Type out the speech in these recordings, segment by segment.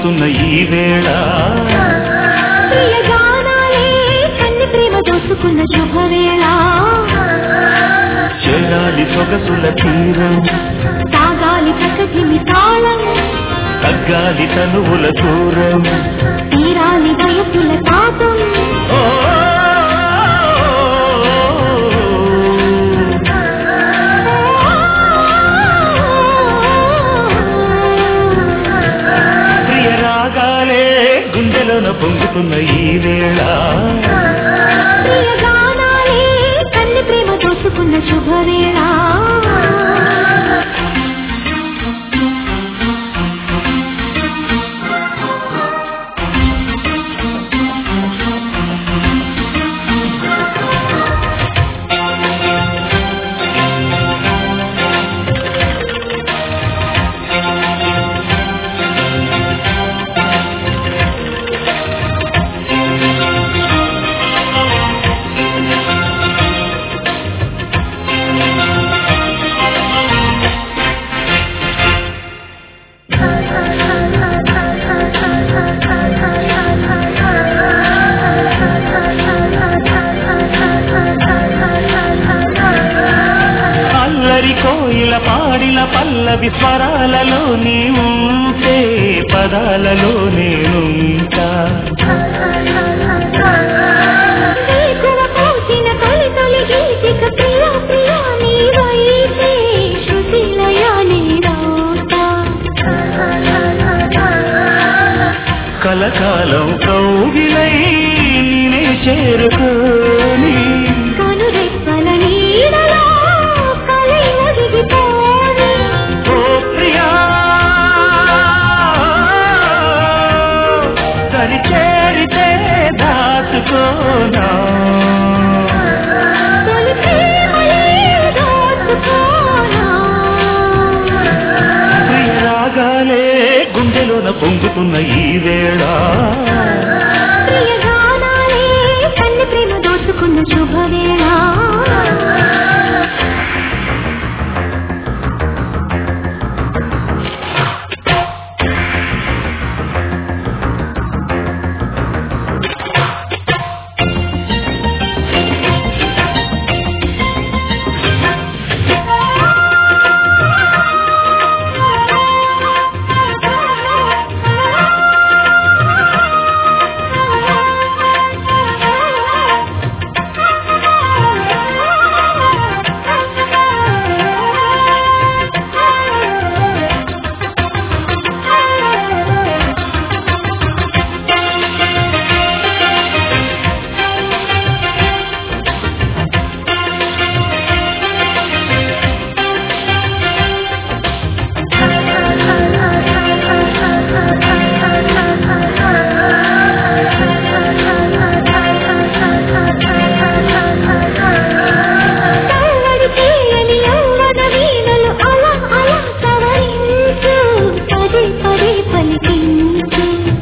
పొంగుతున్న ఈ వేళ ప్రియగానాలే కన్ని ప్రేమ దోసుకున్న శుభవేళ చేరాలి సొగసుల తీరం సాగాలి ప్రకృతిని తాళం తగ్గాలి తనువుల దూరం తీరాలి వయసుల తాతం ఓ ప్రియ రాగాలే గుండెలోన పొంగుతున్న ఈ వేళ ప్రియగానాలే కన్ని ప్రేమ దోసుకున్న శుభవేళ అల్లరి కోయిల పాడిన పల్లవి స్వరాలలో నీ ఉంటే పదాలలో నేనుంటా వేకువ పోసిన తొలి తొలి గీతిక ప్రియా ప్రియా నీవైతే శృతిలయ నీరాతా కలకాలం కౌగిలై నేనే చేరుకోని కనురెప్పల నీడలో కలై ఒదిగిపోని ఓ ప్రియా సరి చేరితే దాచుకోనా తొలి ప్రేమలే దోచుకోనా ప్రియ రాగాలే గుండెలోన పొంగుతున్న ఈ వేళ ప్రియగానాలే కన్ని ప్రేమ దోచుకున్న శుభవేళ చల్లడి తీయని యవ్వన వీణలు అలా అలా సవరించు పదే పదే పలికించు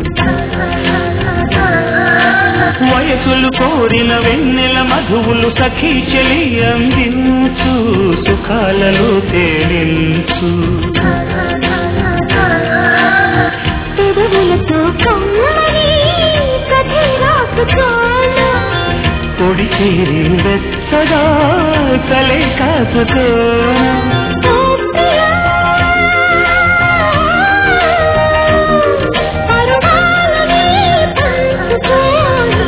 వయసులు కోరిన వెన్నెల మధువులు సఖీ చెలి అందించు సుఖాలలో తేలించు పెదవులతో కమ్మని కథ రాసుకోనా పొడి చేరి వెచ్చగా కలే కాసుకోనా ఓ ప్రియా పరువాలని పంచుకోని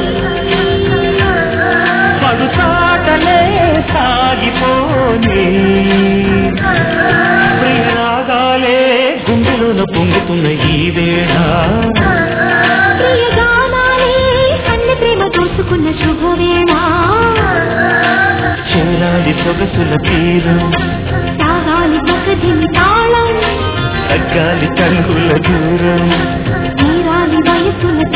పడుచాటలే సాగిపోని ప్రియరాగాలే గుండెలోన పొంగుతున్న ఈ వేళ ప్రియగానాలే కన్ని ప్రేమ దోచుకున్న శుభవేళ చేరాడి సొగసుల తీరం సాగాలి ప్రకృతిని తాళం తగ్గాలి తనుగుల దూరం తీరాలి వయసుల